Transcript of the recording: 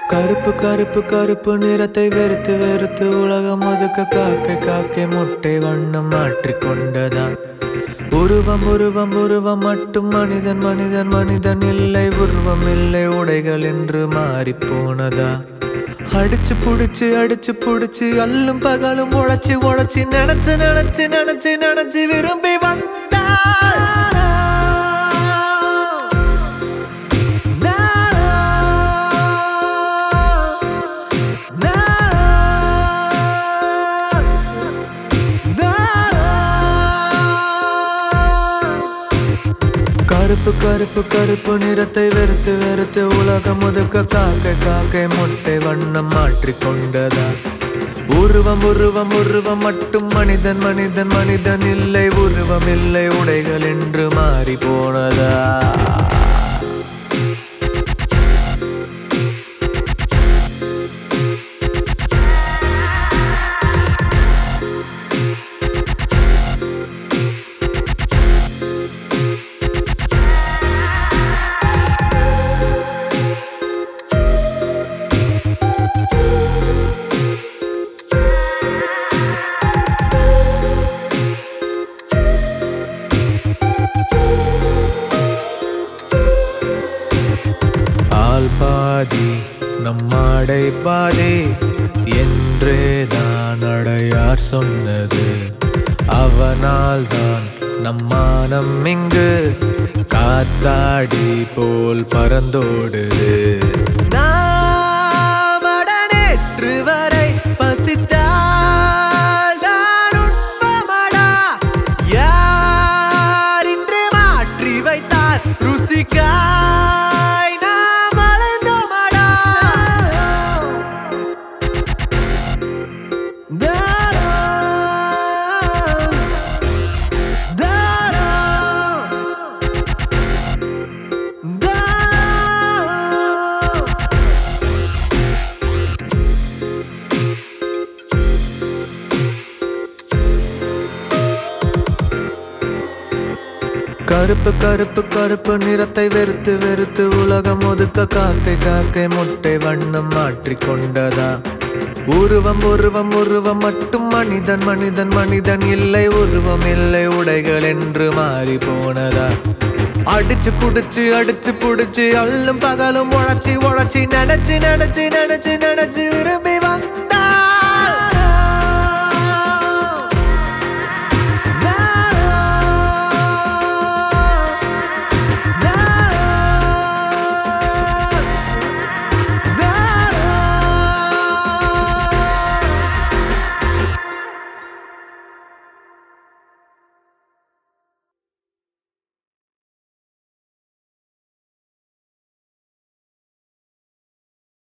கருப்பு கருப்பு கருப்பு நிறத்தை வெறுத்து வெறுத்து உலகம் ஒதுக்க காக்கை காக்கை முட்டை வண்ணம் மாற்றிக் கொண்டதா உருவம் உருவம் உருவம் மட்டும் மனிதன் மனிதன் மனிதன் இல்லை உருவம் இல்லை உடைகள் என்று மாறிப் போனதா அடிச்சு புடிச்சு அடிச்சு புடிச்சு அல்லும் பகலும் உழைச்சு உழைச்சு நினைச்சு நினைச்சு நினைச்சு நினைச்சு விரும்பி வந்தா கருப்பு கருப்பு கருப்பு நிறத்தை வெறுத்து வெறுத்து உலகம் ஒதுக்க காக்கை காக்கை முட்டை வண்ணம் மாற்றிக் கொண்டதா உருவம் உருவம் உருவம் மட்டும் மனிதன் மனிதன் மனிதன் இல்லை உருவம் இல்லை உடைகள் என்று மாறி போனதா ஆள் பாதி நம்மாடை பாதி என்றே தான் அடையார் சொன்னது அவனால் தான் நம்மானம் இங்கு காத்தாடி போல் பறந்தோடுது நாம் அட நேற்று வரை பசித்தால் தான் உண்பமடா யார் இன்று மாற்றி வைத்தார் ருசிக்காய் நாம் அலைந்தோமடா தாரா தாரா தாரா கருப்பு கருப்பு கருப்பு நிறத்தை வெறுத்து வெறுத்து உலகம் ஒதுக்க காக்கை காக்கை முட்டை வண்ணம் மாற்றிக் கொண்டதா உருவம் உருவம் உருவம் மட்டும் மனிதன் மனிதன் மனிதன் இல்லை உருவம் இல்லை உடைகள் என்று மாறி போனதா அடிச்சு புடிச்சு அடிச்சு புடிச்சு அல்லும் பகலும் உழைச்சி உழைச்சி நினைச்சு நினைச்சு நினைச்சு நினைச்சு விரும்பி